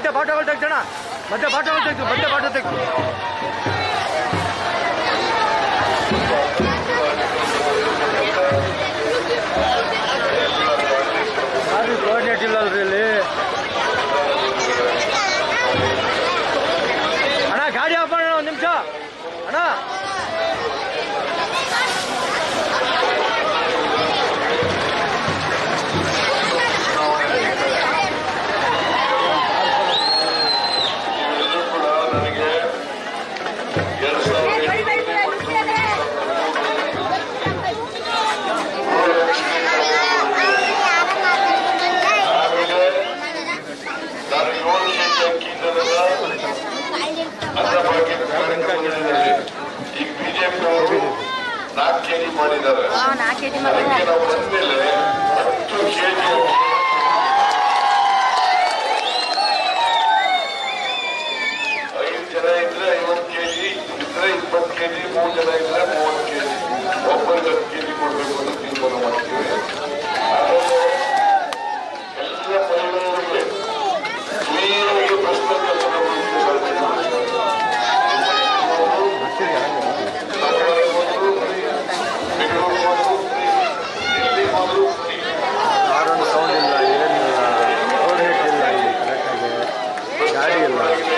ಮಧ್ಯೆ ಬಾಟಗಳು ತೆಗ್ದಣ ಮಧ್ಯೆ ಬಾಟಗಳು ತೆಗ್ದು ಮಧ್ಯೆ ಬಾಟ ತೆಗ್ದು ಯಾರು ಕೋಆರ್ಡಿನೇಟ್ ಇಲ್ಲಲ್ರಿ ಇಲ್ಲಿ ಅಣ್ಣ ಗಾಡಿ ಆಫ್ ಮಾಡೋಣ ಒಂದು ನಿಮಿಷ ಅಣ್ಣ ಇವೆಲ್ಲೂ ಕೂಡ ನನಗೆ ಎರಡ್ ಸಾವಿರದ ಆಮೇಲೆ ನಾನು ಏಳು ಕೆಜಿ ಅಕ್ಕಿಯಿಂದಲೆಲ್ಲ ಅನ್ನ ಪಾಕೆಟ್ ಕಾರ್ಯಕ್ರಮದಲ್ಲಿ ಈಗ ಬಿಜೆಪಿ ಅವರು ನಾಲ್ಕು ಕೆಜಿ ಮಾಡಿದ್ದಾರೆ ನಾಲ್ಕು ಕೆಜಿ ಅದಕ್ಕೆ ನಾವು ಬಂದ್ಮೇಲೆ ಹತ್ತು ಕೆಜಿ ಅಕ್ಕಿ ಐದು ಜನ ಇದ್ರೆ ಐವತ್ತು ಕೆಜಿ ಇದ್ರೆ ಇಪ್ಪತ್ತು ಕೆಜಿ ಮೂರು ಜನ ಇದ್ರೆ ಮೂವತ್ತು ಕೆಜಿ ಒಬ್ಬರಿಗೆ ಹತ್ತು ಕೆಜಿ ಕೊಡಬೇಕು ಅಂತ ತೀರ್ಮಾನ ಮಾಡ್ತೀವಿ ಆಮೇಲೆ ಎಲ್ಲ ಮಹಿಳೆಯರಿಗೆ ಕ್ಲೀನಾಗಿ ಪ್ರಶ್ನೆ ಕಲ್ಪನೆ ಬೆಂಗಳೂರು ಹೋದ್ರು ಇಲ್ಲಿ ಹೋದ್ರು ಯಾರೊಂದು ಸೌಂಡ್ ಇಲ್ಲ ಏನಿಲ್ಲ ಕೋಆರ್ಡಿನೇಟ್ ಇಲ್ಲ ಇಲ್ಲಿ ಕರೆಕ್ಟಾಗಿ ಗಾಡಿ ಇಲ್ಲ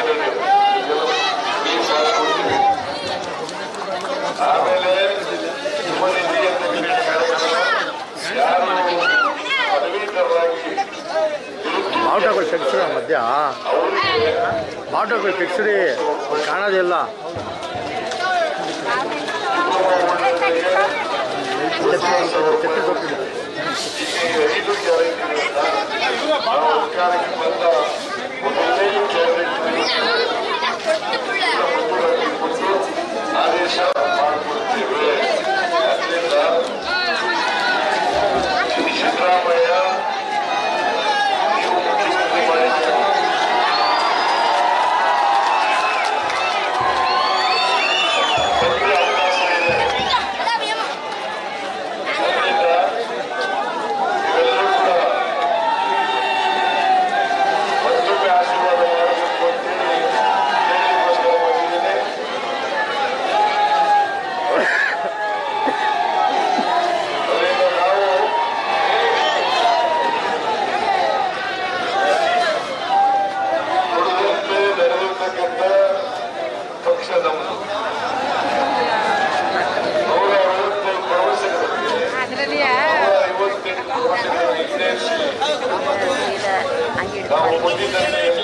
ಆಮೇಲೆ ಯುವನಿಧಿ ಅಂತ ಹೇಳಿ ಕಾರ್ಯಕ್ರಮ ಯಾರು ಪದವೀಧರರಾಗಿ ಬಾವುಟಗಳು ಫಿಕ್ಸ್ಡ್ ಮಧ್ಯ ಅವರಿಗೆ ಬಾವುಟಗಳು ಫಿಕ್ಸ್ಡ್ ಅವ್ರು ಕಾಣೋದಿಲ್ಲ ಚಪ್ಪಲಿ ಹೋಗ್ತಿದೆ ಈಗ ಐದು ಗ್ಯಾರಂಟಿಗಳಿಂದ ನಾವು ಅಧಿಕಾರಕ್ಕೆ ಬಂದ ಮೊದಲನೇ ಕ್ಯಾಬಿನೆಟ್ ಕೊಟ್ಟು ಆದೇಶ ಮಾಡಿಕೊಡ್ತೇವೆ ಅದರಿಂದ ಸಿದ್ದರಾಮಯ್ಯ ನೀವು ಮುಖ್ಯಮಂತ್ರಿ ಮಾಡಿದ್ದೀರಿ ಒಳ್ಳೆಯ ಅವಕಾಶ ಇದೆ ಅದರಿಂದ ಇವೆಲ್ಲರೂ ಕೂಡ ಮತ್ತೊಮ್ಮೆ ಆಶೀರ್ವಾದ ಮಾಡಬೇಕು ಅಂತೇಳಿ ಹೇಳಲಿಕ್ಕೋಸ್ಕರ ಬಂದಿದ್ದೇನೆ ಅದರಿಂದ ನಾವು ನುಡಿದಂತೆ ನಡೆದಿರ್ತಕ್ಕಂಥ ಪಕ್ಷ ನಮ್ಮದು ನೂರ ಅರವತ್ತೈದು ಪ್ರವಾಸಗಳಲ್ಲಿ ಅದರಲ್ಲಿ ನೂರ ಐವತ್ತೆಂಟು ವರ್ಷಗಳ ವಿಜ್ಞಾನಿಸಿ ನಾವು ಮುಂದಿನ